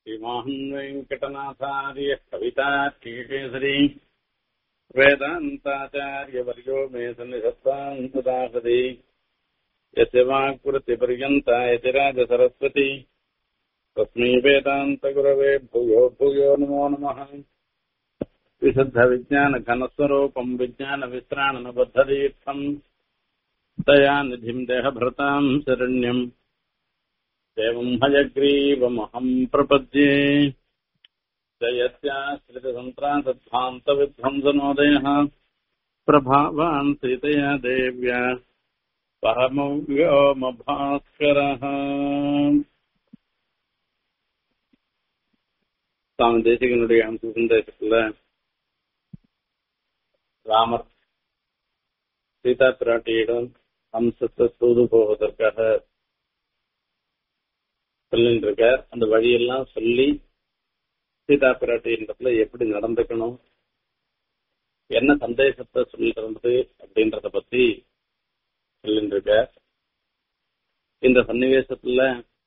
श्रीमान् वेङ्कटनाथार्यः कवितार्किकेसरी वेदान्ताचार्यवर्यो मे सन्निधत्ताम् सुदासति यस्य वाक्कृतिपर्यन्ता यतिराजसरस्वती तस्मै वेदान्तगुरवे भूयो भूयो नमो नमः विशुद्धविज्ञानघनस्वरूपम् विज्ञानविश्राणनबद्धदीर्थम् दयानिधिम् देहभृताम् शरण्यम् देवम् हयग्रीवमहम् प्रपद्ये जयत्याश्रितसन्त्रासध्वान्तविध्वंसनोदयः प्रभावान् सीतया देव्या परमव्योमभास्करः சுவாமி தேசிகனுடைய அம்ச சந்தேகத்துல ராமர் சீதா பிராட்டியிடம் அம்சத்தை தூது போவதற்காக சொல்லிட்டு இருக்கார் அந்த வழியெல்லாம் சொல்லி சீதா பிராட்டியிடத்துல எப்படி நடந்துக்கணும் என்ன சந்தேகத்தை சொல்லிட்டு அப்படின்றத பத்தி சொல்லிட்டு இருக்கார் இந்த சன்னிவேசத்துல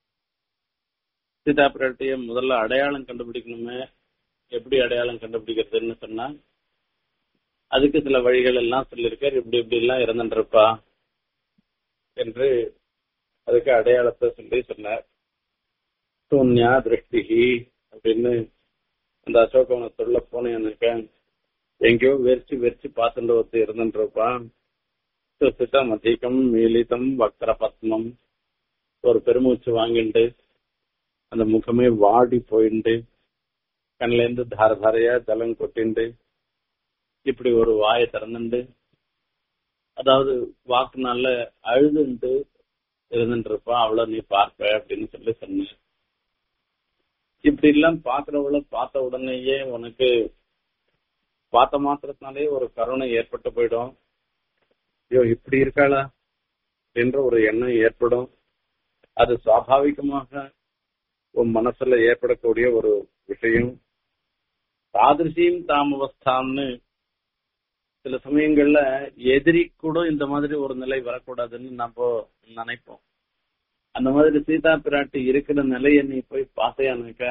சீதா பிராட்டிய முதல்ல அடையாளம் கண்டுபிடிக்கணுமே எப்படி அடையாளம் கண்டுபிடிக்கிறதுன்னு சொன்னா அதுக்கு சில வழிகள் எல்லாம் சொல்லியிருக்கார் இப்படி இப்படி எல்லாம் இருந்துருப்பா என்று அதுக்கு அடையாளத்தை சொல்லி சொன்னார் சூன்யா திருஷ்டிகி அப்படின்னு அந்த அசோகவனத்துள்ள போனேன் இருக்கேன் எங்கேயோ வெறிச்சு வெறிச்சு பார்த்துட்டு ஒருத்தர் இருந்துருப்பான் சுசிதம் அதிகம் மீலிதம் வக்கர பத்மம் ஒரு பெருமூச்சு வாங்கிண்டு அந்த முகமே வாடி போயிண்டு கண்ல இருந்து தார தாரையா ஜலம் கொட்டிண்டு இப்படி ஒரு வாயை திறந்துண்டு அதாவது வாக்குனால அழுதுண்டு இருந்துட்டு இருப்பான் அவ்வளவு நீ பார்ப்ப அப்படின்னு சொல்லி சொன்ன இப்படி எல்லாம் பாக்குறவள பார்த்த உடனேயே உனக்கு பார்த்த மாத்திரத்தினாலே ஒரு கருணை ஏற்பட்டு போயிடும் ஐயோ இப்படி இருக்காளா என்ற ஒரு எண்ணம் ஏற்படும் அது சுவாபாவிகமாக உன் மனசுல ஏற்படக்கூடிய ஒரு விஷயம் தாதிருஷியும் தாமவஸ்தான்னு சில சமயங்கள்ல எதிரி கூட இந்த மாதிரி ஒரு நிலை வரக்கூடாதுன்னு நம்ம நினைப்போம் அந்த மாதிரி சீதா பிராட்டி இருக்கிற நிலையை நீ போய் பார்த்தையானாக்கா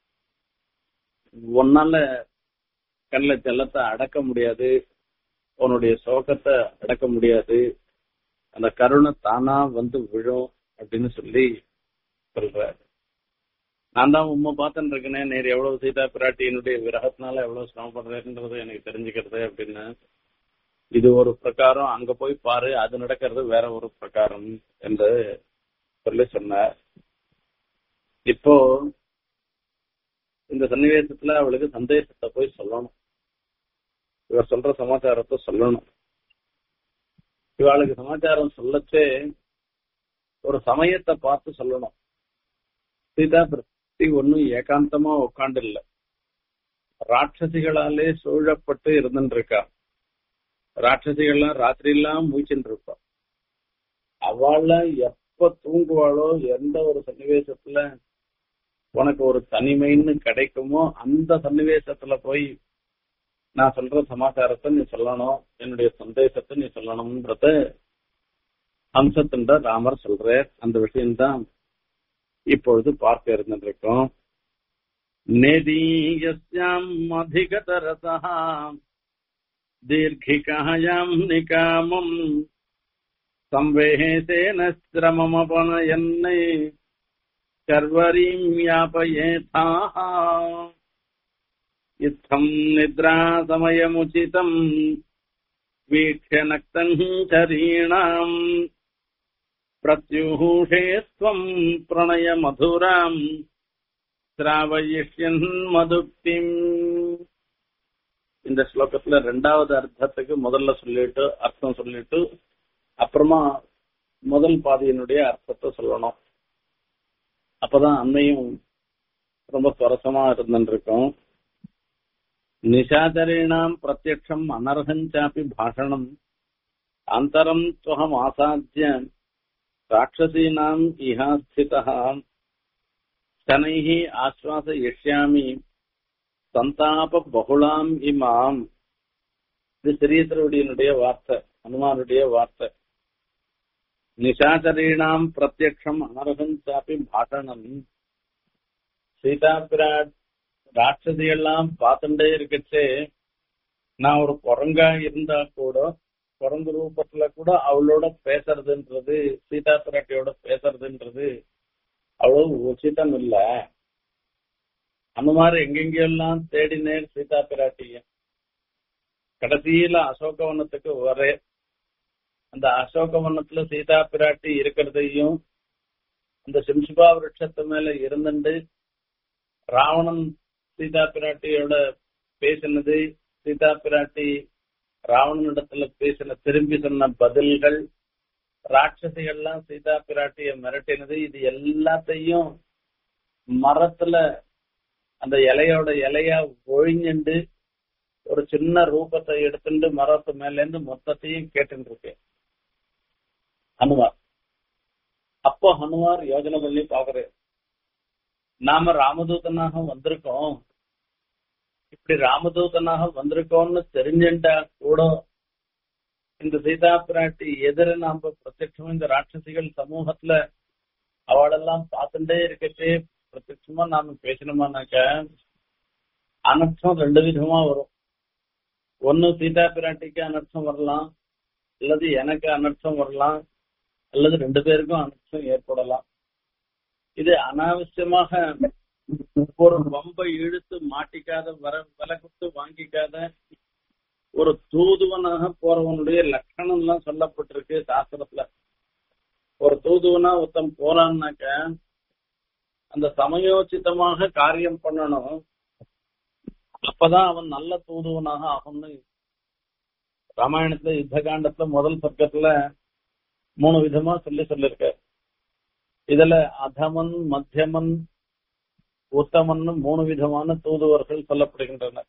உன்னால கண்ணில் ஜல்லத்தை அடக்க முடியாது உன்னுடைய சோகத்தை அடக்க முடியாது அந்த கருணை தானா வந்து விழும் அப்படின்னு சொல்லி சொல்ற நான் தான் உண்மை பார்த்துட்டு இருக்கேனே நேர் எவ்வளவு சீதா பிராட்டியினுடைய விரகத்தினால எவ்வளவு சிரமப்படுறதுன்றது எனக்கு தெரிஞ்சுக்கிறது அப்படின்னு இது ஒரு பிரகாரம் அங்க போய் பாரு அது நடக்கிறது வேற ஒரு பிரகாரம் என்று சொல்லி சொன்னார் இப்போ இந்த சன்னிவேசத்துல அவளுக்கு சந்தேகத்தை போய் சொல்லணும் இவர் சொல்ற சமாச்சாரத்தை சொல்லணும் இவாளுக்கு சமாச்சாரம் சொல்லச்சே ஒரு சமயத்தை பார்த்து சொல்லணும் சீதா பிரதி ஒன்னும் ஏகாந்தமா உட்காண்டு இல்ல ராட்சசிகளாலே சூழப்பட்டு இருந்துட்டு இருக்கா ராட்சசிகள்லாம் ராத்திரி எல்லாம் மூச்சுட்டு இருப்பா அவள எப்ப தூங்குவாளோ எந்த ஒரு சன்னிவேசத்துல உனக்கு ஒரு தனிமைன்னு கிடைக்குமோ அந்த சன்னிவேசத்துல போய் நான் சொல்ற சமாச்சாரத்தை நீ சொல்லணும் என்னுடைய சந்தேசத்தை நீ சொல்லணும்ன்றத அம்சத்தின் ராமர் சொல்ற அந்த விஷயம்தான் இப்பொழுது பார்க்க இருந்திருக்கோம் நெதீயாம் அதிகதரசா தீர்க்கிகாயாம் நிகாமம் संवेहेतेन श्रममपनयन्ने शर्वरीम् यापयेथाः इत्थम् निद्रासमयमुचितम् वीक्ष्य नक्तम् शरीणाम् प्रत्युहूषे त्वम् प्रणयमधुराम् சிராவயிஷ்யன் மதுக்திம் இந்த ஸ்லோகத்துல ரெண்டாவது அர்த்தத்துக்கு முதல்ல சொல்லிட்டு அர்த்தம் சொல்லிட்டு அப்புறமா முதல் பாதியினுடைய அர்த்தத்தை சொல்லணும் அப்பதான் அன்னையும் ரொம்ப சுரசமா இருந்துருக்கும் நிஷாச்சரீணாம் பிரத்யக்ஷம் அனர்ஹஞ்சாப்பி பாஷணம் அந்தரம் துவகம் ஆசாத்திய ராட்சசீனாம் இஹா ஸ்திதः शनैः ஆஸ்வாசயிஷ்யாமி சந்தாப பகுளாம் இமாம் இது ஸ்ரீதருடைய வார்த்தை ஹனுமானுடைய வார்த்தை நிஷாச்சரீணாம் பிரத்யக்ஷம் அனர்ஹம் சாப்பி பாஷணம் சீதா பிராட் ராட்சதி எல்லாம் பார்த்துட்டே இருக்கச்சு நான் ஒரு குரங்கா இருந்தா கூட குரங்கு ரூபத்துல கூட அவளோட பேசுறதுன்றது சீதா பிராட்டியோட பேசுறதுன்றது அவ்வளவு உச்சிதம் இல்ல அந்த மாதிரி எங்கெங்கெல்லாம் தேடினேன் சீதா பிராட்டிய கடைசியில அசோகவனத்துக்கு வரே அந்த அசோகவனத்துல சீதா பிராட்டி இருக்கிறதையும் அந்த சிம்சுபா விருட்சத்து மேல இருந்துட்டு ராவணன் சீதா பிராட்டியோட பேசினது சீதா பிராட்டி ராவணனிடத்துல பேசின திரும்பி சொன்ன பதில்கள் ராட்சசிகள்லாம் சீதா பிராட்டிய மிரட்டினது இது எல்லாத்தையும் மரத்துல அந்த இலையோட இலையா ஒழிஞ்சுண்டு ஒரு சின்ன ரூபத்தை எடுத்துட்டு மரத்து மேல இருந்து மொத்தத்தையும் கேட்டு இருக்கேன் ஹனுமார் அப்போ ஹனுமார் யோஜனை பண்ணி பாக்குறேன் நாம ராமதூதனாக வந்திருக்கோம் இப்படி ராமதூதனாக வந்திருக்கோம்னு தெரிஞ்சுட்டா கூட இந்த சீதா பிராட்டி எதிர நாம பிரத்யட்சமா இந்த ராட்சசிகள் சமூகத்துல அவளெல்லாம் பார்த்துட்டே இருக்கச்சே பிரத்யட்சமா நாம பேசணுமானாக்க அனர்த்தம் ரெண்டு விதமா வரும் ஒன்னு சீதா பிராட்டிக்கு அனர்த்தம் வரலாம் அல்லது எனக்கு அனர்த்தம் வரலாம் அல்லது ரெண்டு பேருக்கும் அனர்த்தம் ஏற்படலாம் இது அனாவசியமாக ஒரு வம்பை இழுத்து மாட்டிக்காத வர விலை கொடுத்து வாங்கிக்காத ஒரு தூதுவனாக போறவனுடைய லட்சணம் எல்லாம் சொல்லப்பட்டிருக்கு சாஸ்திரத்துல ஒரு தூதுவனா ஒருத்தன் போறான்னாக்க அந்த சமயோசிதமாக காரியம் பண்ணணும் அப்பதான் அவன் நல்ல தூதுவனாக ஆகும்னு ராமாயணத்துல யுத்த காண்டத்துல முதல் பக்கத்துல மூணு விதமா சொல்லி சொல்லிருக்க இதுல அதமன் மத்தியமன் உத்தமன் மூணு விதமான தூதுவர்கள் சொல்லப்படுகின்றனர்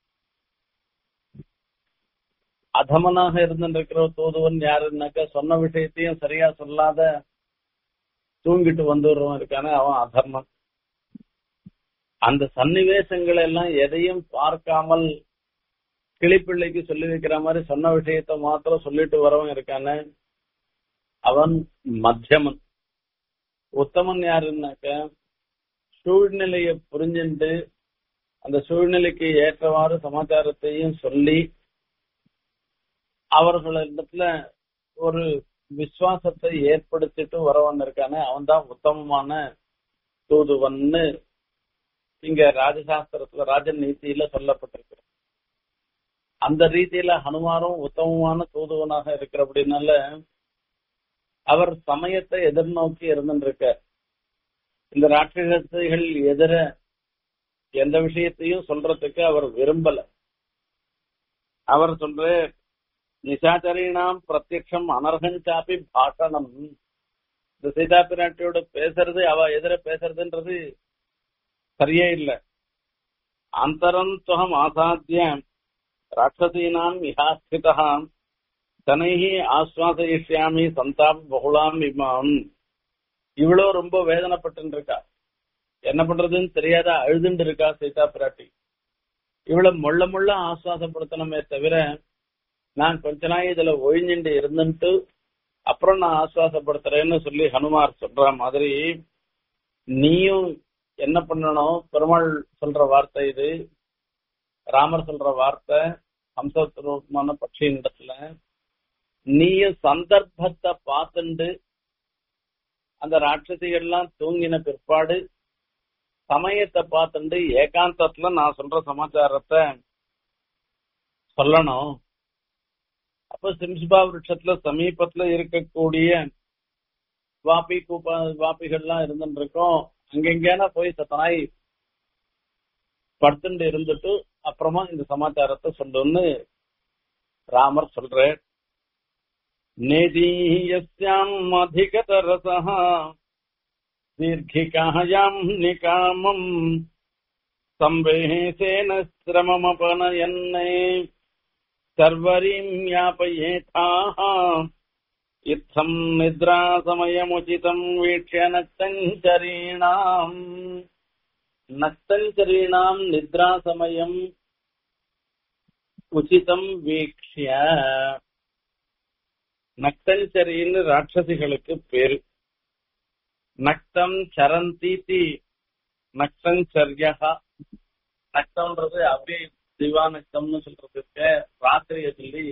அதமனாக இருந்திருக்கிற தூதுவன் யாருன்னாக்க சொன்ன விஷயத்தையும் சரியா சொல்லாத தூங்கிட்டு வந்துடுறவன் இருக்கானே அவன் அதர்மன் அந்த சன்னிவேசங்களை எல்லாம் எதையும் பார்க்காமல் கிளிப்பிள்ளைக்கு சொல்லி வைக்கிற மாதிரி சொன்ன விஷயத்த மாத்திரம் சொல்லிட்டு வரவன் இருக்கானே அவன் மத்தியமன் உத்தமன் யாருன்னாக்க சூழ்நிலைய புரிஞ்சுட்டு அந்த சூழ்நிலைக்கு ஏற்றவாறு சமாச்சாரத்தையும் சொல்லி அவர்களிடத்துல ஒரு விசுவாசத்தை ஏற்படுத்திட்டு வரவன் இருக்கானே அவன் தான் உத்தமமான தூதுவன்னு இங்க ராஜசாஸ்திரத்துல ராஜன் நீதியில சொல்லப்பட்டிருக்கு அந்த ரீதியில ஹனுமாரும் உத்தமமான தூதுவனாக இருக்கிற அப்படின்னால அவர் சமயத்தை எதிர்நோக்கி இருந்துருக்க இந்த ராட்சசர்கள் எதிர எந்த விஷயத்தையும் சொல்றதுக்கு அவர் விரும்பல அவர் சொல்ற நிசாச்சரீனாம் பிரத்யக்ஷம் அனர்ஹஞ்சாப்பி பாட்டனம் இந்த சீதா பிராட்டியோட பேசுறது அவ எதிர பேசுறதுன்றது சரியே இல்லை அந்தரம் துவம் ஆசாத்திய ராட்சசீனாம் இஹாஸ்திதா தனைஹி ஆஸ்வாசயிஷ்யாமி சந்தாப் பகுலாம் இமாம் இவ்வளோ ரொம்ப வேதனைப்பட்டு இருக்கா என்ன பண்றதுன்னு தெரியாத அழுதுண்டு இருக்கா சீதா பிராட்டி இவ்வளவு முள்ள முள்ள ஆஸ்வாசப்படுத்தணுமே தவிர நான் கொஞ்ச நாள் இதுல ஒழிஞ்சுட்டு இருந்துட்டு அப்புறம் நான் ஆஸ்வாசப்படுத்துறேன்னு சொல்லி ஹனுமார் சொல்ற மாதிரி நீயும் என்ன பண்ணணும் பெருமாள் சொல்ற வார்த்தை இது ராமர் சொல்ற வார்த்தை ஹம்சரூபமான பட்சியின் இடத்துல நீயும் சந்தர்ப்பத்தை பார்த்துண்டு அந்த ராட்சசிகள்லாம் தூங்கின பிற்பாடு சமயத்தை பார்த்துண்டு ஏகாந்தத்துல நான் சொல்ற சமாச்சாரத்தை சொல்லணும் அப்ப சிம்ஸ்பா விருட்சத்துல சமீபத்துல இருக்கக்கூடிய வாப்பி கூப்பா வாப்பிகள்லாம் இருந்துட்டு இருக்கோம் அங்கெங்கேனா போய் சத்தனாய் படுத்துட்டு இருந்துட்டு அப்புறமா இந்த சமாச்சாரத்தை சொல்லுன்னு ராமர் சொல்றார் நேதீயஸ்யாம் அதிகதரசா தீர்க்கிகாயாம் நிகாமம் संवेहेसेन श्रममपनयन्ने सर्वरीम् यापयेथाः इत्थम् निद्रासमयमुचितम् वीक्ष्य नक्तञ्चरीणाम् நக்தஞ்சரீணாம் நித்ரா சமயம் உச்சிதம் வீக்ஷிய நக்தஞ்சரின்னு ராட்சசிகளுக்கு பேரு நக்தம் சரந்தி நக்தஞ்சரியா நக்தம்ன்றது அப்படியே திவானக்தம்னு சொல்றதுக்கு ராத்திரிய சொல்லி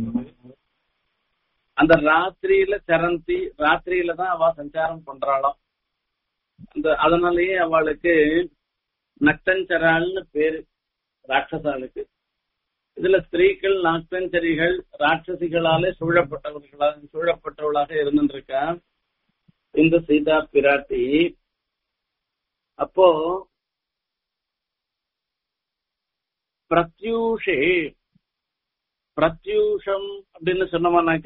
அந்த ராத்திரியில சரந்தி ராத்திரியில தான் அவ சஞ்சாரம் பண்றாளாம் அந்த அதனாலயே அவளுக்கு நக்தஞ்சராள்னு பேரு ராட்சசாளுக்கு இதுல ஸ்திரீகள் நாக்தஞ்சரிகள் ராட்சசிகளாலே சூழப்பட்டவர்களாக சூழப்பட்டவளாக இருந்துருக்கா இந்த சீதா பிராட்டி அப்போ பிரத்யூஷே பிரத்யூஷம் அப்படின்னு சொன்னோம்னாக்க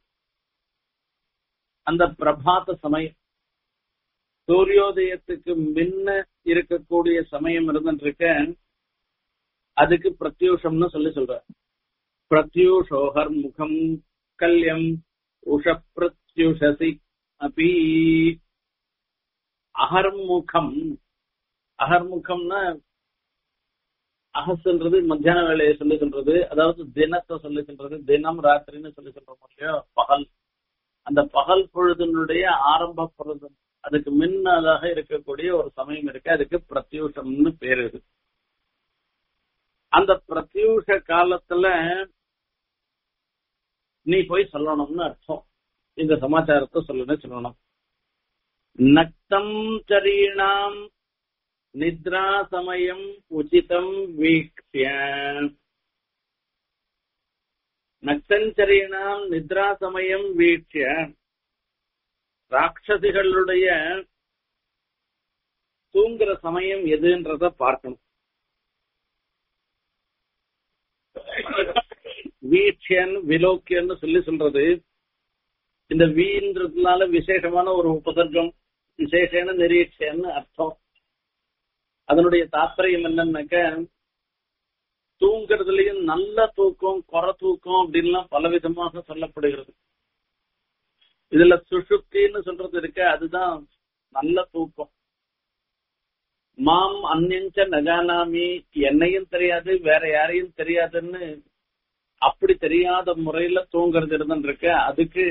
அந்த பிரபாத சமயம் சூரியோதயத்துக்கு முன்ன இருக்கக்கூடிய சமயம் இருந்துருக்க அதுக்கு பிரத்யூஷம்னு சொல்லி சொல்ற பிரத்யூஷோஹர் முகம் கல்யம் உஷ பிரத்யுஷசி அப்பி அகர்முகம் அகர்முகம்னா அகசுன்றது மத்தியான வேலையை சொல்லி சொல்றது அதாவது தினத்தை சொல்லி சொல்றது தினம் ராத்திரின்னு சொல்லி சொல்றோம் இல்லையோ பகல் அந்த பகல் பொழுதினுடைய ஆரம்ப பொழுது அதுக்கு முன்னதாக இருக்கக்கூடிய ஒரு சமயம் இருக்கு அதுக்கு பிரத்யூஷம்னு பேரு இருக்கு அந்த பிரத்யூஷ காலத்துல நீ போய் சொல்லணும்னு அர்த்தம் இந்த சமாச்சாரத்தை சொல்லணும் சொல்லணும் நக்தம் சரீணாம் நித்ரா சமயம் உச்சிதம் வீக்ஷிய நக்தஞ்சரீணாம் நித்ரா சமயம் வீட்சிய ராட்சசிகளுடைய தூங்குற சமயம் எதுன்றத பார்க்கணும் வீட்சியன் விலோக்கியன்னு சொல்லி சொல்றது இந்த வீன்றதுனால விசேஷமான ஒரு உபசர்க்கம் விசேஷன நிரீட்சன்னு அர்த்தம் அதனுடைய தாற்பயம் என்னன்னாக்க தூங்குறதுலயும் நல்ல தூக்கம் குறை தூக்கம் அப்படின்லாம் பலவிதமாக சொல்லப்படுகிறது இதுல சுஷுப்தின்னு சொல்றது இருக்க அதுதான் நல்ல தூக்கம் மாம் அந்நஞ்ச நகானாமி என்னையும் தெரியாது வேற யாரையும் தெரியாதுன்னு அப்படி தெரியாத முறையில தூங்குறது இருந்துருக்க அதுக்கு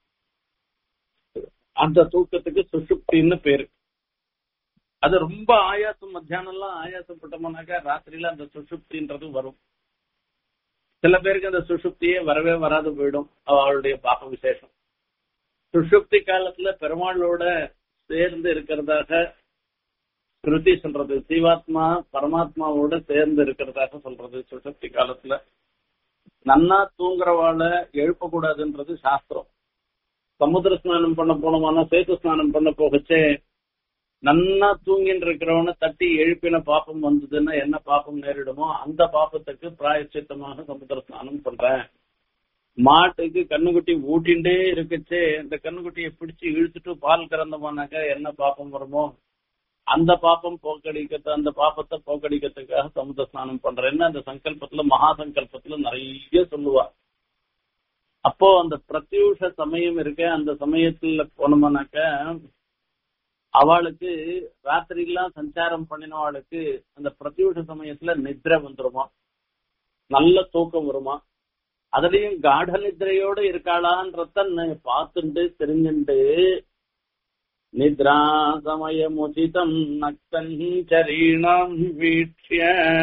அந்த தூக்கத்துக்கு சுஷுப்தின்னு பேரு அது ரொம்ப ஆயாசம் மத்தியானம் எல்லாம் ஆயாசப்பட்டோம்னாக்கா ராத்திரியில அந்த சுஷுப்தின்றது வரும் சில பேருக்கு அந்த சுஷுப்தியே வரவே வராது போயிடும் அவளுடைய பாப்ப விசேஷம் சுஷுப்தி காலத்துல பெருமாளோட சேர்ந்து இருக்கிறதாக ஸ்ருதி சொல்றது ஜீவாத்மா பரமாத்மாவோட சேர்ந்து இருக்கிறதாக சொல்றது சுஷுப்தி காலத்துல நன்னா தூங்குறவாளை எழுப்பக்கூடாதுன்றது சாஸ்திரம் சமுத்திர ஸ்நானம் பண்ண போனோம்னா சேத்து ஸ்நானம் பண்ண போகச்சே நன்னா தூங்கின்னு இருக்கிறவன தட்டி எழுப்பின பாப்பம் வந்ததுன்னா என்ன பாப்பம் நேரிடுமோ அந்த பாப்பத்துக்கு பிராயச்சித்தமாக சமுத்திர ஸ்நானம் பண்றேன் மாட்டுக்கு கண்ணுக்குட்டி ஊட்டிண்டே இருக்குச்சே இந்த கண்ணுக்குட்டியை பிடிச்சு இழுத்துட்டு பால் கறந்தோம்னாக்கா என்ன பாப்பம் வருமோ அந்த பாப்பம் போக்கடிக்கிறது அந்த பாப்பத்தை போக்கடிக்கிறதுக்காக சமுத்திர ஸ்நானம் பண்றேன்னு அந்த சங்கல்பத்துல மகா சங்கல்பத்துல நிறைய சொல்லுவா அப்போ அந்த பிரத்யூஷ சமயம் இருக்க அந்த சமயத்துல போனோம்னாக்க அவளுக்கு ராத்திரிலாம் சஞ்சாரம் பண்ணினவாளுக்கு அந்த பிரத்யூஷ சமயத்துல நித்ரை வந்துருமா நல்ல தூக்கம் வருமா அதுலயும் காட நித்ரையோட இருக்காளான்றத பார்த்துட்டு தெரிஞ்சுட்டு நித்ரா சமயமுச்சிதம் நக்தரீணம் வீட்சிய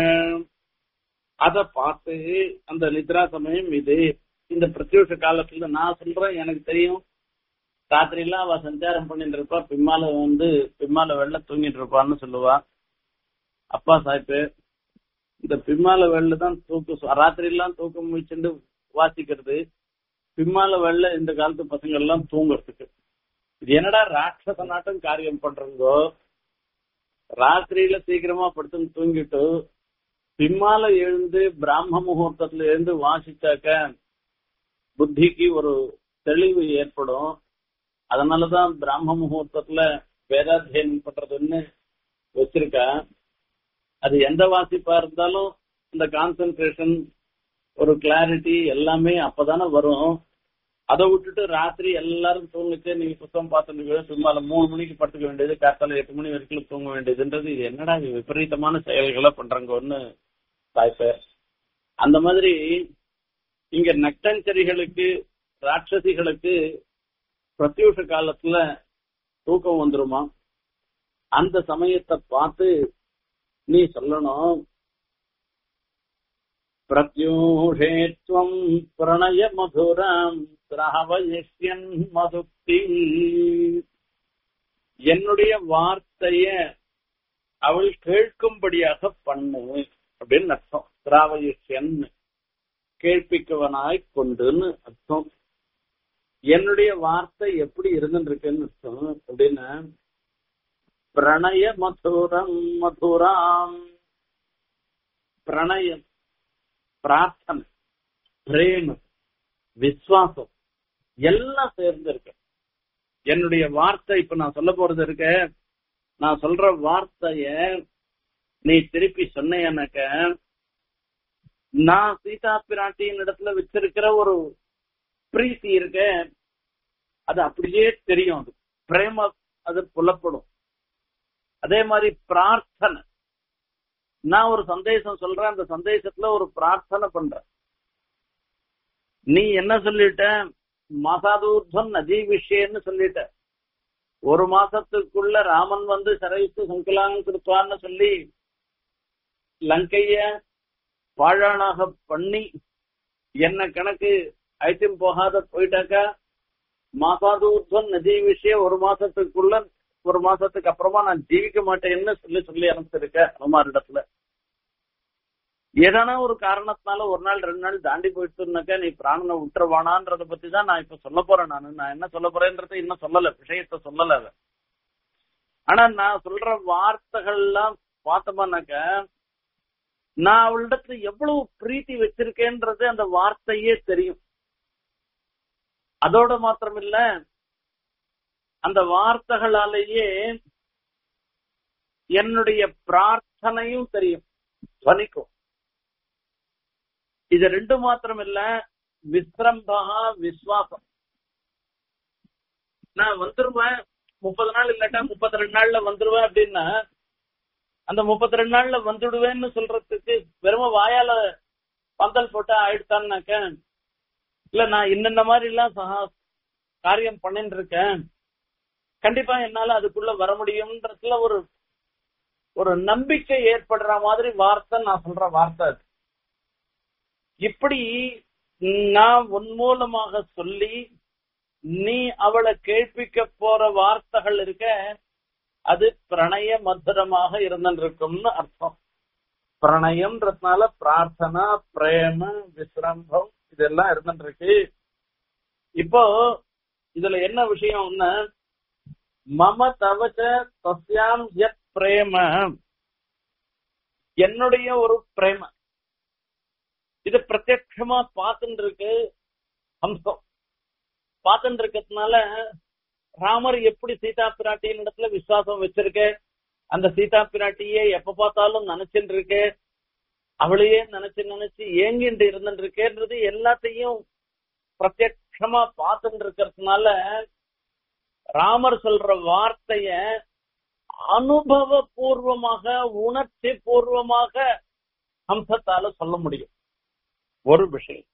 அத பார்த்து அந்த நித்ரா சமயம் இது இந்த பிரத்யூஷ காலத்துல நான் சொல்றேன் எனக்கு தெரியும் ராத்திரிலாம் அவ சஞ்சாரம் பண்ணிட்டு இருப்பா பிம்மால வந்து பிம்மால வெள்ள தூங்கிட்டு இருப்பான்னு சொல்லுவா அப்பா சாய்ப்பு இந்த பிம்மால வெள்ள தான் தூக்கு ராத்திரி எல்லாம் தூக்கம் முடிச்சுட்டு வாசிக்கிறது பிம்மால வெள்ள இந்த காலத்து பசங்க எல்லாம் தூங்குறதுக்கு இது என்னடா ராட்சச நாட்டம் காரியம் பண்றதோ ராத்திரியில சீக்கிரமா படுத்து தூங்கிட்டு பிம்மால எழுந்து பிராம முகூர்த்தத்துல எழுந்து வாசிச்சாக்க புத்திக்கு ஒரு தெளிவு ஏற்படும் அதனாலதான் பிராம முகூர்த்தத்துல வேதாத்தியனம் பண்றதுன்னு வச்சிருக்கா அது எந்த வாசிப்பா இருந்தாலும் இந்த கான்சென்ட்ரேஷன் ஒரு கிளாரிட்டி எல்லாமே அப்பதானே வரும் அதை விட்டுட்டு ராத்திரி எல்லாரும் தூங்குச்சு நீங்க புத்தகம் பார்த்துட்டு சும்மா மூணு மணிக்கு படுத்துக்க வேண்டியது காத்தால எட்டு மணி வரைக்கும் தூங்க வேண்டியதுன்றது இது என்னடா இது விபரீதமான செயல்களை பண்றாங்கன்னு தாய்ப்பேர் அந்த மாதிரி இங்க நக்டஞ்சரிகளுக்கு ராட்சசிகளுக்கு பிரத்யூஷ காலத்துல தூக்கம் வந்துருமா அந்த சமயத்தை பார்த்து நீ சொல்லணும் பிரத்யூஷேத்வம் பிரணய மதுரம் திராவயன் மதுக்தி என்னுடைய வார்த்தைய அவள் கேட்கும்படியாக பண்ணு அப்படின்னு அர்த்தம் திராவயன் கேட்பிக்கவனாய் கொண்டுன்னு அர்த்தம் என்னுடைய வார்த்தை எப்படி இருந்துருக்குன்னு அர்த்தம் அப்படின்னா பிரணய மதுரம் மதுராம் பிரணயம் பிரார்த்தனை பிரேமம் விசுவாசம் எல்லாம் சேர்ந்து இருக்கு என்னுடைய வார்த்தை இப்ப நான் சொல்ல போறது இருக்க நான் சொல்ற வார்த்தைய நீ திருப்பி சொன்னேனாக்க நான் சீதா பிராட்டியின் இடத்துல வச்சிருக்கிற ஒரு பிரீத்தி இருக்க அது அப்படியே தெரியும் அது பிரேம அது புலப்படும் அதே மாதிரி பிரார்த்தனை நான் ஒரு சந்தேசம் சொல்றேன் அந்த சந்தேசத்துல ஒரு பிரார்த்தனை பண்றேன் நீ என்ன சொல்லிட்ட மாசாதூர்தம் நதி விஷயம்னு சொல்லிட்ட ஒரு மாசத்துக்குள்ள ராமன் வந்து சரைத்து சங்கலாங்க கொடுப்பான்னு சொல்லி லங்கைய பாழானாக பண்ணி என்ன கணக்கு ஐட்டம் போகாத போயிட்டாக்கா மாசாதூர்தம் நதி விஷயம் ஒரு மாசத்துக்குள்ள ஒரு மாசத்துக்கு அப்புறமா நான் ஜீவிக்க மாட்டேன்னு சொல்லி சொல்லி அனுப்பிச்சிருக்க அனுமார் இடத்துல ஏதானா ஒரு காரணத்தினால ஒரு நாள் ரெண்டு நாள் தாண்டி போயிட்டுனாக்கா நீ பிராணனை விட்டுருவானான்றத பத்தி தான் நான் இப்ப சொல்ல போறேன் நானு நான் என்ன சொல்ல போறேன்றத இன்னும் சொல்லல விஷயத்த சொல்லல அவ. ஆனா நான் சொல்ற வார்த்தைகள்லாம் பார்த்தோம்னாக்க நான் அவளிடத்துல எவ்வளவு பிரீத்தி வச்சிருக்கேன்றது அந்த வார்த்தையே தெரியும் அதோட மாத்திரம் இல்ல அந்த வார்த்தைகளாலேயே என்னுடைய பிரார்த்தனையும் தெரியும் துவனிக்கும் இது ரெண்டு மாத்திரம் இல்ல விஸ்ரம்பா விஸ்வாசம் நான் வந்துருவேன் முப்பது நாள் இல்லாட்டா முப்பத்தி ரெண்டு நாள்ல வந்துருவேன் அப்படின்னா அந்த முப்பத்தி ரெண்டு நாள்ல வந்துடுவேன்னு சொல்றதுக்கு வெறும் வாயால பந்தல் போட்டா ஆயிடுத்தான்னாக்க இல்ல நான் இன்னென்ன மாதிரி எல்லாம் சகா காரியம் பண்ணிட்டு இருக்கேன் கண்டிப்பா என்னால அதுக்குள்ள வர முடியும்ன்றதுல ஒரு ஒரு நம்பிக்கை ஏற்படுற மாதிரி வார்த்தை நான் சொல்ற வார்த்தை அது இப்படி நான் உன் மூலமாக சொல்லி நீ அவளை கேட்பிக்க போற வார்த்தைகள் இருக்க அது பிரணய மதுரமாக இருந்திருக்கும்னு அர்த்தம் பிரணயம்ன்றதுனால பிரார்த்தனா பிரேம விசிரம்பம் இதெல்லாம் இருந்துருக்கு இப்போ இதுல என்ன விஷயம்னா மம தவச்ச தஸ்யாம் யத் பிரேம என்னுடைய ஒரு பிரேம இது பிரத்யட்சமா பார்த்துட்டு இருக்கு ஹம்சம் பார்த்துட்டு இருக்கிறதுனால ராமர் எப்படி சீதா பிராட்டியின் இடத்துல விசுவாசம் வச்சிருக்க அந்த சீதா பிராட்டியே எப்ப பார்த்தாலும் நினைச்சுட்டு இருக்கு அவளையே நினைச்சு நினைச்சு ஏங்கிட்டு இருந்துட்டு இருக்கேன்றது எல்லாத்தையும் பிரத்யட்சமா பார்த்துட்டு இருக்கிறதுனால ராமர் சொல்ற வார்த்தைய அனுபவ பூர்வமாக உணர்ச்சி பூர்வமாக ஹம்சத்தால சொல்ல முடியும் ஒரு விஷயம்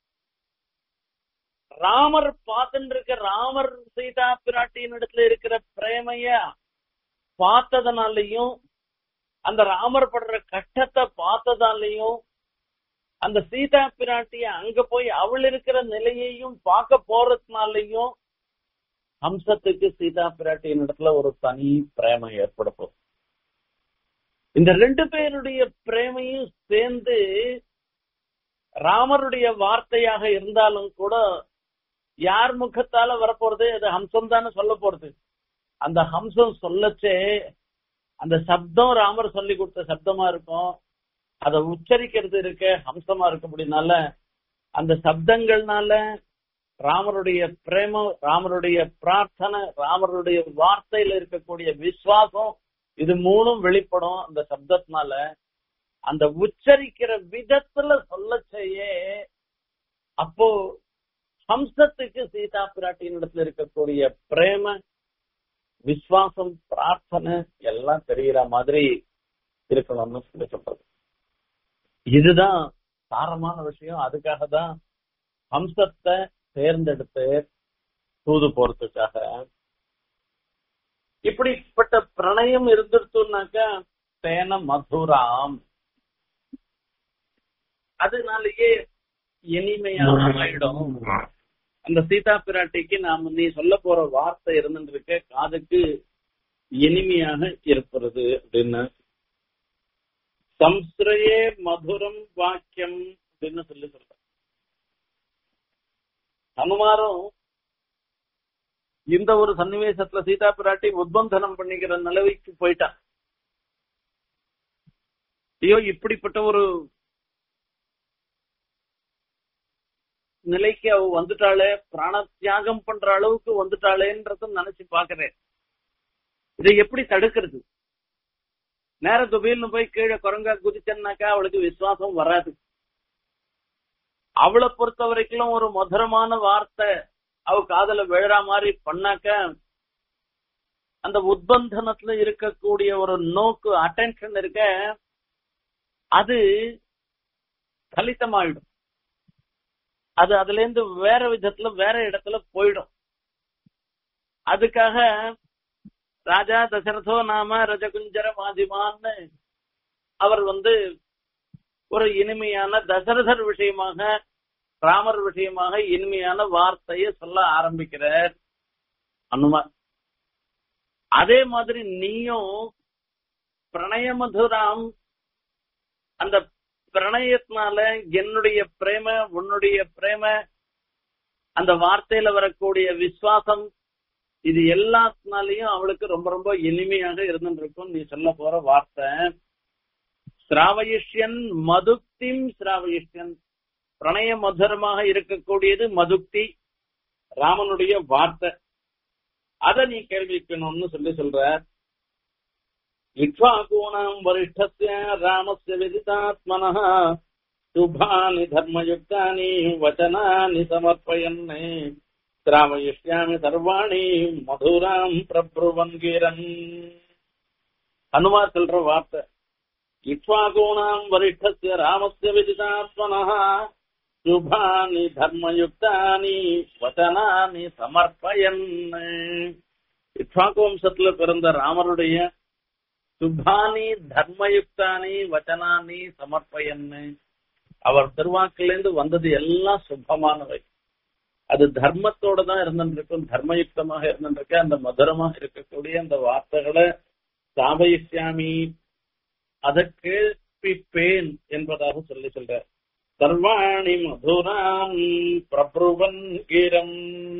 ராமர் பார்த்துட்டு இருக்க ராமர் சீதா பிராட்டியின் இடத்துல இருக்கிற பிரேமைய பார்த்ததுனாலையும் அந்த ராமர் படுற கஷ்டத்தை பார்த்ததாலையும் அந்த சீதா பிராட்டிய அங்க போய் அவள் இருக்கிற நிலையையும் பார்க்க போறதுனாலையும் ஹம்சத்துக்கு சீதா பிராட்டியின் இடத்துல ஒரு தனி பிரேமம் ஏற்பட போகுது இந்த ரெண்டு பேருடைய பிரேமையும் சேர்ந்து ராமருடைய வார்த்தையாக இருந்தாலும் கூட யார் முகத்தால வரப்போறது அது ஹம்சம் தானே சொல்ல போறது அந்த ஹம்சம் சொல்லச்சே அந்த சப்தம் ராமர் சொல்லி கொடுத்த சப்தமா இருக்கும் அதை உச்சரிக்கிறது இருக்க ஹம்சமா இருக்கும் அப்படின்னால அந்த சப்தங்கள்னால ராமருடைய பிரேமம் ராமருடைய பிரார்த்தனை ராமருடைய வார்த்தையில இருக்கக்கூடிய விசுவாசம் இது மூணும் வெளிப்படும் அந்த சப்தத்தினால அந்த உச்சரிக்கிற விதத்துல சொல்ல செய்ய அப்போ ஹம்சத்துக்கு சீதா பிராட்டியின் இடத்துல இருக்கக்கூடிய பிரேம விசுவாசம் பிரார்த்தனை எல்லாம் தெரிகிற மாதிரி இருக்கணும்னு சொல்லி சொல்றது இதுதான் சாரமான விஷயம் அதுக்காக தான் ஹம்சத்தை தேர்ந்தெடுத்து தூது போறதுக்காக இப்படிப்பட்ட பிரணயம் இருந்துருத்தோம்னாக்கா தேன மதுராம் அதனாலேயே இனிமையாக ஆயிடும் அந்த சீதா பிராட்டிக்கு நாம நீ சொல்ல போற வார்த்தை இருந்துருக்க காதுக்கு இனிமையாக இருப்பது அப்படின்னு சம்ஸ்ரயே மதுரம் வாக்கியம் அப்படின்னு சொல்லி சொல்ற ஹனுமாரும் இந்த ஒரு சன்னிவேசத்துல சீதா பிராட்டி உத்பந்தனம் பண்ணிக்கிற நிலவைக்கு போயிட்டான் ஐயோ இப்படிப்பட்ட ஒரு நிலைக்கு அவ வந்துட்டாளே பிராண தியாகம் பண்ற அளவுக்கு வந்துட்டாளேன்றத நினைச்சு பாக்குறேன் இதை எப்படி தடுக்கிறது நேர துபீல்னு போய் கீழே குரங்கா குதிச்சேன்னாக்கா அவளுக்கு விசுவாசம் வராது அவளை பொறுத்த வரைக்கும் ஒரு மதுரமான வார்த்தை அவ காதல விழற மாதிரி பண்ணாக்க அந்த உத்பந்தனத்துல இருக்கக்கூடிய ஒரு நோக்கு அட்டென்ஷன் இருக்க அது கலித்தமாயிடும் அது அதுல இருந்து வேற விதத்துல வேற இடத்துல போயிடும் அதுக்காக ராஜா தசரதோ நாம ரஜகுஞ்சர மாதிமான்னு அவர் வந்து ஒரு இனிமையான தசரதர் விஷயமாக ராமர் விஷயமாக இனிமையான வார்த்தையை சொல்ல ஆரம்பிக்கிறார் அனுமார் அதே மாதிரி நீயும் பிரணய மதுராம் அந்த பிரணயத்தினால என்னுடைய பிரேம உன்னுடைய பிரேம அந்த வார்த்தையில வரக்கூடிய விசுவாசம் இது எல்லாத்தினாலையும் அவளுக்கு ரொம்ப ரொம்ப இனிமையாக இருந்துருக்கும் நீ சொல்ல போற வார்த்தை சிராவயிஷ்யன் மதுக்திம் சிராவயிஷ்யன் பிரணய மதுரமாக இருக்கக்கூடியது மதுக்தி ராமனுடைய வார்த்தை அத நீ கேள்விக்கணும்னு சொல்லி சொல்ற இக்ஷ்வாகூணாம் வரிஷ்டஸ்ய ராமஸ்ய விதிதாத்மனः சுபானி தர்மயுக்தானி வச்சனானி சமர்ப்பயன் சிராமயிஷ்யாமி சர்வாணி மதுராம் பிரபுவன்கிரன் ஹனுமார் சொல்ற வார்த்தை இக்ஷ்வாகூணாம் வரிஷ்டஸ்ய ராமஸ்ய விதிதாத்மனः சுபானி தர்மயுக்தானி வச்சனானி சமர்ப்பயன் இக்ஷ்வாகு வம்சத்துல பிறந்த ராமருடைய சுபானி தர்மயுக்தானி வச்சனானி சமர்ப்பயன்னு அவர் திருவாக்கிலிருந்து வந்தது எல்லாம் சுபமானவை அது தர்மத்தோட தான் இருந்துருக்கும் தர்மயுக்தமாக இருந்துருக்க அந்த மதுரமாக இருக்கக்கூடிய அந்த வார்த்தைகளை சாபயிஷ்யாமி அதை கேள்விப்பேன் என்பதாக சொல்லி சொல்ற சர்வாணி மதுராம் பிரபுவன் கீரம்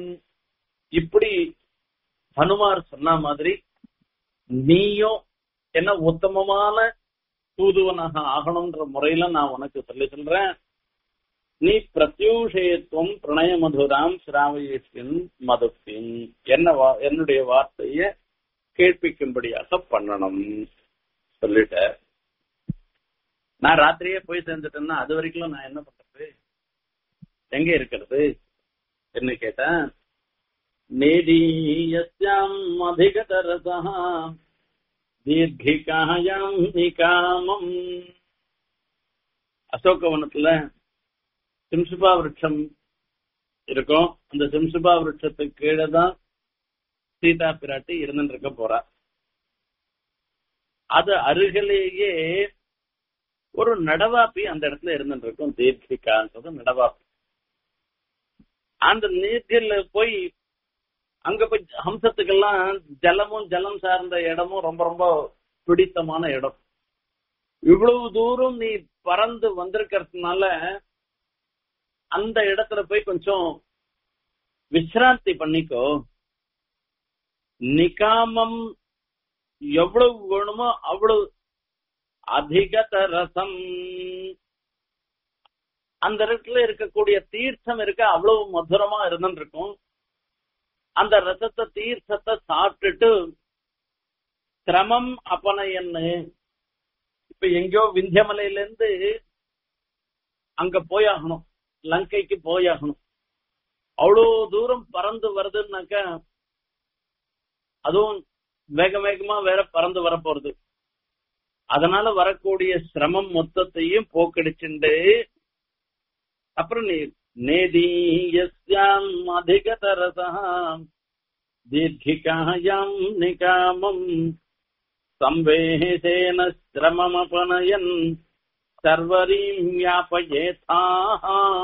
இப்படி ஹனுமார் சொன்ன மாதிரி நீயும் என்ன உத்தமமான தூதுவனாக ஆகணும்ன்ற முறையில நான் உனக்கு சொல்லி சொல்றேன் நீ பிரத்யூஷயத்துவம் பிரணய மதுராம் சிராவயத்தின் மதுப்பின் என்ன வா- என்னுடைய வார்த்தைய கேட்பிக்கும்படியாக பண்ணணும் சொல்லிட்ட நான் ராத்திரியே போய் சேர்ந்துட்டேன்னா அது வரைக்கும் நான் என்ன பண்றது எங்க இருக்கிறது என்ன கேட்டேன் நேதீயஸ்யாம் அதிகதரசா தீர்க்கிகாயாம் நிகாமம் அசோகவனத்துல சிம்சுபா விருட்சம் இருக்கும் அந்த சிம்சுபா விருட்சத்துக்கு கீழே தான் சீதா பிராட்டி இருந்துட்டு இருக்க போறா அது அருகிலேயே ஒரு நடவாப்பி அந்த இடத்துல இருந்துட்டு இருக்கும் தீர்க்கிகான்றது நடவாப்பி அந்த நீர்ல போய் அங்க போய் ஹம்சத்துக்கெல்லாம் ஜலமும் ஜலம் சார்ந்த இடமும் ரொம்ப ரொம்ப பிடித்தமான இடம் இவ்வளவு தூரம் நீ பறந்து வந்திருக்கிறதுனால அந்த இடத்துல போய் கொஞ்சம் விசிராந்தி பண்ணிக்கோ நிகாமம் எவ்வளவு வேணுமோ அவ்வளவு அதிகத ரசம் அந்த இடத்துல இருக்கக்கூடிய தீர்த்தம் இருக்க அவ்வளவு மதுரமா இருந்துட்டு இருக்கும் அந்த ரசத்தை தீர்த்தத்தை சாப்பிட்டுட்டு கிரமம் அப்பனையன்னு இப்ப எங்கேயோ விந்தியமலையில இருந்து அங்க போயாகணும் லங்கைக்கு போயாகணும் அவ்வளவு தூரம் பறந்து வருதுன்னாக்கா அதுவும் வேக வேகமா வேற பறந்து வர போறது அதனால வரக்கூடிய சிரமம் மொத்தத்தையும் போக்கடிச்சுண்டு அப்புறம் நீ நேதீயஸ்யாம் அதிகதரசா दीर्घिकायाम् निकामम् संवेहेशेन श्रममपनयन् सर्वरीम् व्यापयेथाः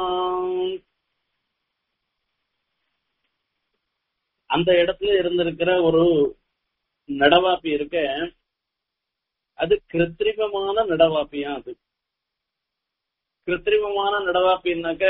அந்த இடத்துல இருந்திருக்கிற ஒரு நடவாப்பி இருக்க அது கிருத்திரிமமான நடவாப்பியா அது கிருத்திரிமமான நடவாப்பின்னாக்க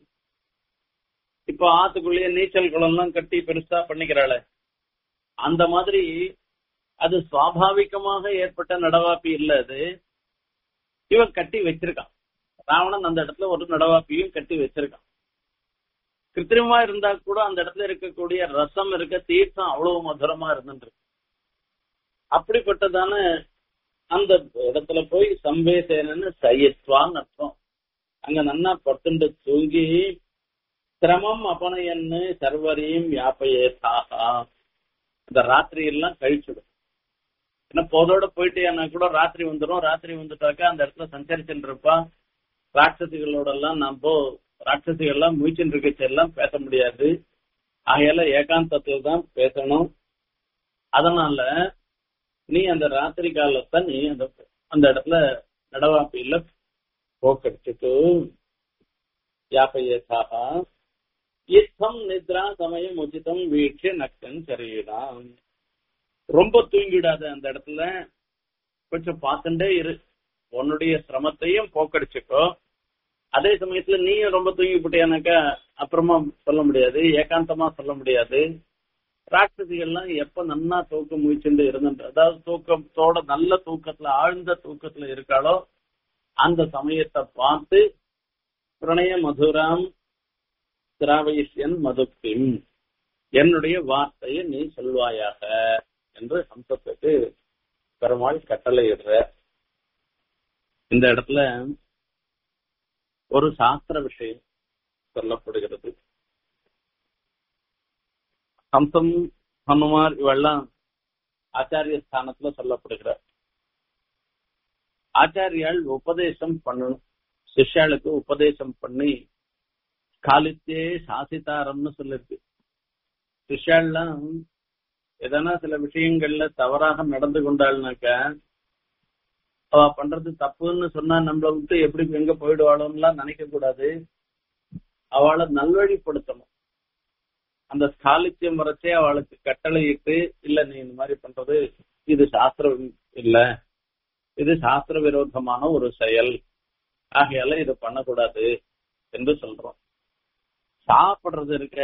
இப்போ ஆத்துக்குள்ளேயே நீச்சல் குளம்லாம் கட்டி பெருசா பண்ணிக்கிறாள அந்த மாதிரி அது சுவாபாவிகமாக ஏற்பட்ட நடவாப்பி இல்ல அது இவன் கட்டி வச்சிருக்கான் ராவணன் அந்த இடத்துல ஒரு நடவாப்பியும் கட்டி வச்சிருக்கான் கிருத்திரிமா இருந்தா கூட அந்த இடத்துல இருக்கக்கூடிய ரசம் இருக்க தீர்த்தம் அவ்வளவு மதுரமா இருந்துருக்கு அப்படிப்பட்டதான அந்த இடத்துல போய் சம்பேசேனன்னு சயத்வான்னு அர்த்தம் அங்க நன்னா பத்துண்டு தூங்கி சிரமம் அபனையன்னு சர்வரையும் வியாபயேதாக இந்த ராத்திரி எல்லாம் கழிச்சிடும் ஏன்னா போதோட போயிட்டேன்னா கூட ராத்திரி வந்துடும் ராத்திரி வந்துட்டாக்கா அந்த இடத்துல சஞ்சரிச்சுட்டு இருப்பா ராட்சசிகளோட எல்லாம் நம்ம ராட்சசிகள் எல்லாம் முயற்சின்னு இருக்கச்சு எல்லாம் பேச முடியாது ஆகையால ஏகாந்தத்தில் தான் பேசணும் அதனால நீ அந்த ராத்திரி காலத்தை நீ அந்த அந்த இடத்துல நடவாப்பியில போக்கடிச்சுட்டு யாப்பையசாக யுத்தம் நித்ரா சமயம் உச்சிதம் வீழ்ச்சி நக்கன் சரியிடாம் ரொம்ப தூங்கிடாத அந்த இடத்துல கொஞ்சம் பார்த்துட்டே இரு உன்னுடைய சிரமத்தையும் போக்கடிச்சுக்கோ அதே சமயத்துல நீயும் ரொம்ப தூங்கி போட்டியானாக்கா அப்புறமா சொல்ல முடியாது ஏகாந்தமா சொல்ல முடியாது ராட்சசிகள்லாம் எப்ப நன்னா தூக்க முயற்சிண்டு இருந்துட்டு அதாவது தூக்கத்தோட நல்ல தூக்கத்துல ஆழ்ந்த தூக்கத்துல இருக்காளோ அந்த சமயத்தை பார்த்து பிரணய மதுராம் திராவயிஷ்யன் மதுப்பிம் என்னுடைய வார்த்தையை நீ சொல்வாயாக என்று ஹம்சத்துக்கு பெருமாள் கட்டளையிடுற இந்த இடத்துல ஒரு சாஸ்திர விஷயம் சொல்லப்படுகிறது ஹம்சம் ஹனுமார் இவெல்லாம் ஆச்சாரிய ஸ்தானத்துல சொல்லப்படுகிறார் ஆச்சாரியால் உபதேசம் பண்ணணும் சிஷ்யாளுக்கு உபதேசம் பண்ணி காலித்தே சாசிதாரம்னு சொல்லிருக்கு சிஷ்யாள்லாம் எதனா சில விஷயங்கள்ல தவறாக நடந்து கொண்டாள்னாக்க அவ பண்றது தப்புன்னு சொன்னா நம்மள விட்டு எப்படி எங்க போயிடுவாளோன்னுலாம் நினைக்க கூடாது அவளை நல்வழிப்படுத்தணும் அந்த ஸ்காலித்தியம் வரைச்சே அவளுக்கு கட்டளையிட்டு இல்ல நீ இந்த மாதிரி பண்றது இது சாஸ்திரம் இல்ல இது சாஸ்திர விரோதமான ஒரு செயல் ஆகையால இதை பண்ணக்கூடாது என்று சொல்றோம் சாப்பிடுறது இருக்க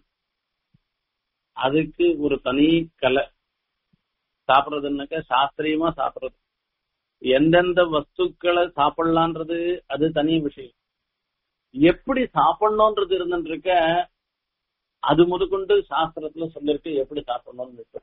அதுக்கு ஒரு தனி கலை சாப்பிடுறதுன்னாக்க சாஸ்திரியமா சாப்பிடுறது எந்தெந்த வஸ்துக்களை சாப்பிடலான்றது அது தனி விஷயம் எப்படி சாப்பிடணும்ன்றது இருந்துருக்க அது முதற்கொண்டு சாஸ்திரத்துல சொல்லிருக்கு எப்படி சாப்பிடணும்னு இருக்கு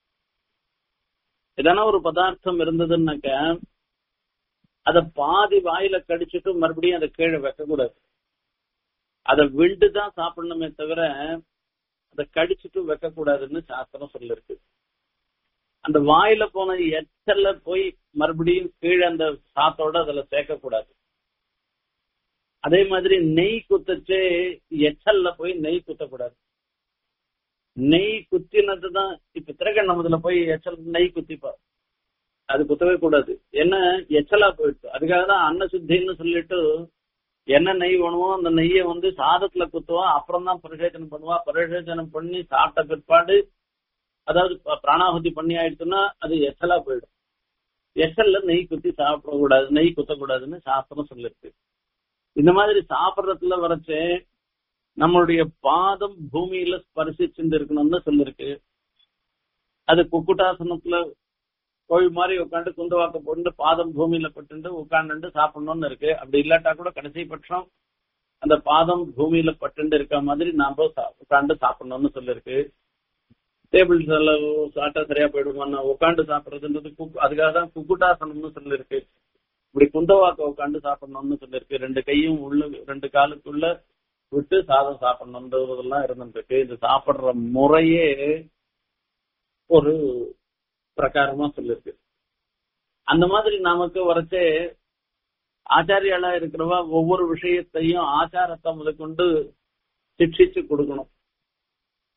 எதனா ஒரு பதார்த்தம் இருந்ததுன்னாக்க அத பாதி வாயில கடிச்சிட்டு மறுபடியும் அதை கீழே வைக்கக்கூடாது அதை விண்டு தான் சாப்பிடணுமே தவிர அதை கடிச்சிட்டு வைக்கக்கூடாதுன்னு சாஸ்திரம் சொல்லிருக்கு அந்த வாயில போன எச்சல்ல போய் மறுபடியும் கீழே அந்த சாத்தோட அதுல சேர்க்கக்கூடாது அதே மாதிரி நெய் குத்தச்சு எச்சல்ல போய் நெய் குத்தக்கூடாது நெய் குத்தினதுதான் இப்ப திரகண்ணமதுல போய் எச்சல் நெய் குத்திப்பா அது குத்தவே கூடாது என்ன எச்சலா போயிடுச்சு அதுக்காக தான் அன்ன சுத்தின்னு சொல்லிட்டு என்ன நெய் வேணுமோ அந்த நெய்யை வந்து சாதத்துல குத்துவா அப்புறம் தான் பரிசேச்சனம் பண்ணுவா பரிசேச்சனம் பண்ணி சாப்பிட்ட பிற்பாடு அதாவது பிராணாகுதி பண்ணி ஆயிடுச்சுன்னா அது எச்சலா போயிடும் எச்சல்ல நெய் குத்தி சாப்பிடக்கூடாது நெய் குத்தக்கூடாதுன்னு சாஸ்திரம் சொல்லிருக்கு இந்த மாதிரி சாப்பிட்றதுல வரைச்சு நம்மளுடைய பாதம் பூமியில ஸ்பர்சிச்சுட்டு இருக்கணும்னு சொல்லிருக்கு அது குக்குட்டாசனத்துல கோழி மாதிரி உட்காந்து குந்தவாக்க போட்டு பாதம் பூமியில பட்டு உட்காந்துட்டு சாப்பிடணும்னு இருக்கு அப்படி இல்லாட்டா கூட கடைசி பட்சம் அந்த பாதம் பூமியில பட்டு இருக்க மாதிரி நாம உட்காந்து சாப்பிடணும்னு சொல்லிருக்கு டேபிள் சாப்பிட்டா சரியா போயிடுமா உட்காந்து சாப்பிடுறதுன்றது அதுக்காக தான் குக்குட்டாசனம்னு சொல்லிருக்கு இப்படி குந்தவாக்க உட்காந்து சாப்பிடணும்னு சொல்லிருக்கு ரெண்டு கையும் உள்ள ரெண்டு காலுக்குள்ள விட்டு சாதம் சாப்பிடணுன்றதெல்லாம் இருந்துருக்கு இது சாப்பிடுற முறையே ஒரு பிரகாரமா சொல்லிருக்கு அந்த மாதிரி நமக்கு வரைச்சே ஆச்சாரியாளா இருக்கிறவா ஒவ்வொரு விஷயத்தையும் ஆச்சாரத்தை முதற்கொண்டு சிக்ஷிச்சு கொடுக்கணும்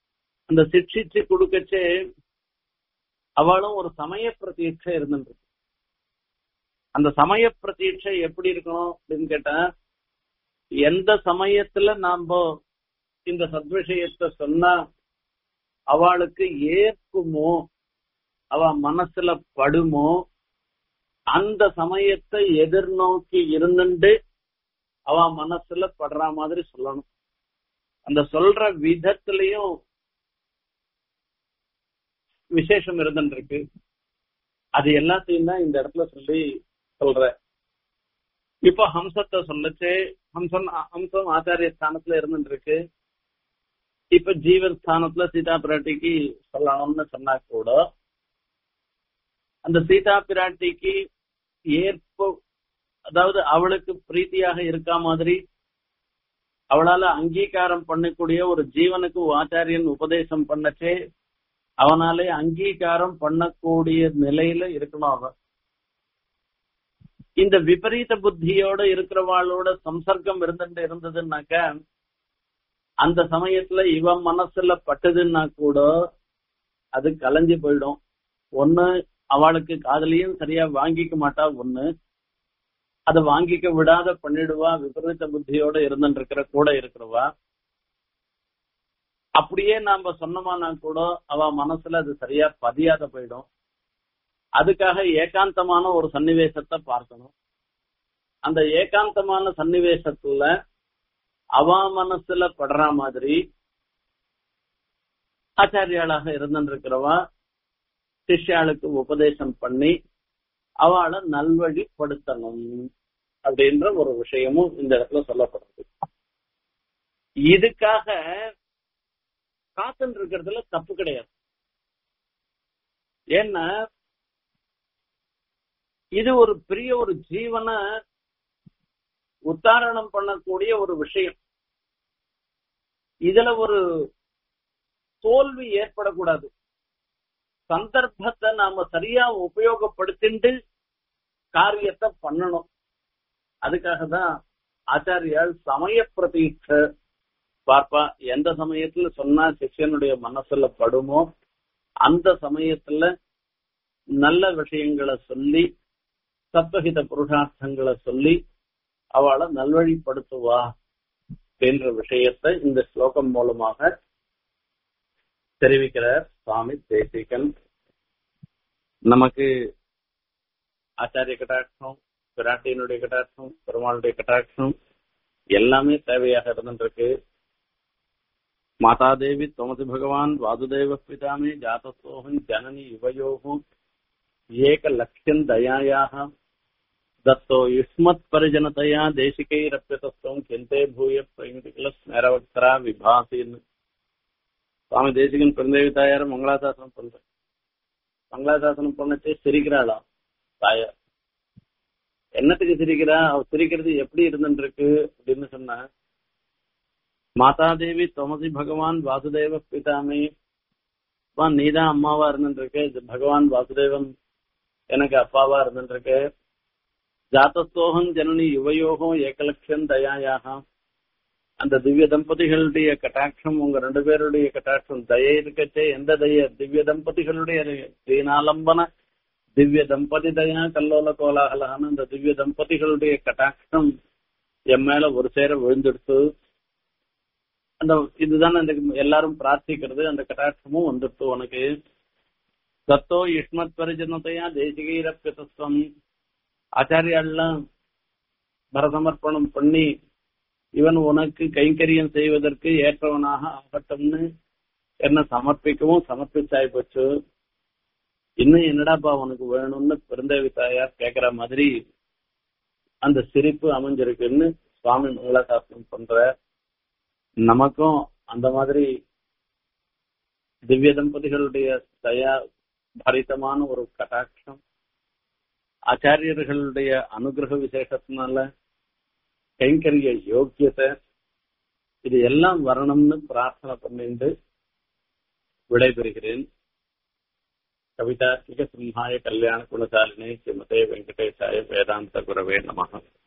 அந்த சிக்ஷிச்சு கொடுக்கச்சே அவளும் ஒரு சமய பிரதீட்சை இருந்துட்டு அந்த சமய பிரதீட்சை எப்படி இருக்கணும் அப்படின்னு கேட்டா எந்த சமயத்துல நாம இந்த சத்விஷயத்தை சொன்னா அவளுக்கு ஏற்குமோ அவ மனசுல படுமோ அந்த சமயத்தை எதிர்நோக்கி இருந்துட்டு அவ மனசுல படுற மாதிரி சொல்லணும் அந்த சொல்ற விதத்திலையும் விசேஷம் இருந்துருக்கு அது எல்லாத்தையும் தான் இந்த இடத்துல சொல்லி சொல்ற இப்போ ஹம்சத்தை சொல்லச்சு ஹம்சம் ஹம்சம் ஆச்சாரிய ஸ்தானத்துல இருந்துருக்கு இப்ப ஜீவன் ஸ்தானத்துல சீதா பிராட்டிக்கு சொல்லணும்னு சொன்னா கூட அந்த சீதா பிராட்டிக்கு ஏற்ப அதாவது அவளுக்கு பிரீத்தியாக இருக்கா மாதிரி அவளால அங்கீகாரம் பண்ணக்கூடிய ஒரு ஜீவனுக்கு ஆச்சாரியன் உபதேசம் பண்ணச்சே அவனாலே அங்கீகாரம் பண்ணக்கூடிய நிலையில இருக்கணும் அவன் இந்த விபரீத புத்தியோட இருக்கிறவாளோட சம்சர்க்கம் இருந்துட்டு இருந்ததுன்னாக்க அந்த சமயத்துல இவன் மனசுல பட்டதுன்னா கூட அது கலைஞ்சு போயிடும் ஒண்ணு அவளுக்கு காதலியும் சரியா வாங்கிக்க மாட்டா ஒண்ணு அதை வாங்கிக்க விடாத பண்ணிடுவா விபரீத புத்தியோட இருந்துட்டு இருக்கிற கூட இருக்கிறவா அப்படியே நாம சொன்னோமானா கூட அவ மனசுல அது சரியா பதியாத போயிடும் அதுக்காக ஏகாந்தமான ஒரு சன்னிவேசத்தை பார்க்கணும் அந்த ஏகாந்தமான சன்னிவேசத்துல அவ மனசுல படுற மாதிரி ஆச்சாரியாளாக இருந்திருக்கிறவா சிஷ்யாளுக்கு உபதேசம் பண்ணி அவளை நல்வழிப்படுத்தணும் அப்படின்ற ஒரு விஷயமும் இந்த இடத்துல சொல்லப்படுறது இதுக்காக காத்துன்னு இருக்கிறதுல தப்பு கிடையாது ஏன்னா இது ஒரு பெரிய ஒரு ஜீவனை உத்தாரணம் பண்ணக்கூடிய ஒரு விஷயம் இதுல ஒரு தோல்வி ஏற்படக்கூடாது சந்தர்ப்பத்தை நாம சரியா உபயோகப்படுத்திட்டு காரியத்தை பண்ணணும் அதுக்காக தான் ஆச்சாரியால் சமய பிரதீட்ச பார்ப்பா எந்த சமயத்துல சொன்னா சிஷ்யனுடைய மனசுல படுமோ அந்த சமயத்துல நல்ல விஷயங்களை சொல்லி சத்வகித புருஷார்த்தங்களை சொல்லி அவளை நல்வழிப்படுத்துவா அப்படின்ற விஷயத்தை இந்த ஸ்லோகம் மூலமாக தெரிவிக்கிறார் சுவாமி தேசிகன் நமக்கு ஆச்சாரிய கட்டாட்சம் பிராட்டியினுடைய கட்டாட்சம் பெருமாளுடைய கட்டாட்சம் எல்லாமே தேவையாக இருந்துருக்கு மாதாதேவி தொமசி பகவான் வாசுதேவ பிதாமே ஜாதசோகம் ஜனனி யுவயோகம் ஏக லட்சியம் தயாயாக दत्तो युष्मत् परिजनतया देशिकैरप्यतत्वं किन्ते भूय प्रयुक्तिकल स्मेरवक्तरा விபாசின்னு சுவாமி தேசிகன் பெருந்தேவி தாயார் மங்களாசாசனம் பண்ற மங்களாசாசனம் பண்ணச்சே சிரிக்கிறாளா தாயார் என்னத்துக்கு சிரிக்கிறா அவ சிரிக்கிறது எப்படி இருந்துருக்கு அப்படின்னு சொன்ன மாதாதேவி தொமசி பகவான் வாசுதேவ பிதாமே நீதான் அம்மாவா இருந்துருக்கு பகவான் வாசுதேவன் எனக்கு அப்பாவா இருந்துருக்கு ஜாத்தஸ்தோகம் ஜனனி யுவயோகம் ஏகலட்சம் தயாயாக அந்த திவ்ய தம்பதிகளுடைய கட்டாட்சம் உங்க ரெண்டு பேருடைய கட்டாட்சம் தயை இருக்கச்சே எந்த தய திவ்ய தம்பதிகளுடைய தீனாலம்பன திவ்ய தம்பதி தயா கல்லோல கோலாகலான அந்த திவ்ய தம்பதிகளுடைய கட்டாட்சம் என் மேல ஒரு சேர விழுந்துடுத்து அந்த இதுதான் அந்த எல்லாரும் பிரார்த்திக்கிறது அந்த கட்டாட்சமும் வந்துடுத்து உனக்கு தத்தோ யுஷ்மத் பரிஜனத்தையா தேசிகீரப்பியதத்துவம் ஆச்சாரியாலாம் பரசமர்ப்பணம் பண்ணி இவன் உனக்கு கைங்கரியம் செய்வதற்கு ஏற்றவனாக ஆகட்டும்னு என்ன சமர்ப்பிக்கவும் சமர்ப்பிச்சாய் போச்சு இன்னும் என்னடாப்பா உனக்கு வேணும்னு பெருந்தேவி தாயார் கேக்குற மாதிரி அந்த சிரிப்பு அமைஞ்சிருக்குன்னு சுவாமி மங்களாசாசனம் பண்ற நமக்கும் அந்த மாதிரி திவ்ய தம்பதிகளுடைய தயா பரிதமான ஒரு கட்டாட்சம் ஆச்சாரியர்களுடைய அனுகிரக விசேஷத்தினால கைங்கரிய யோக்கியத்தை இது எல்லாம் வரணும்னு பிரார்த்தனை பண்ணிட்டு விடைபெறுகிறேன் கவிதா சிம்ஹாய கல்யாண குணசாலினி ஸ்ரீமதே வெங்கடேசாய வேதாந்த குரவே நமகம்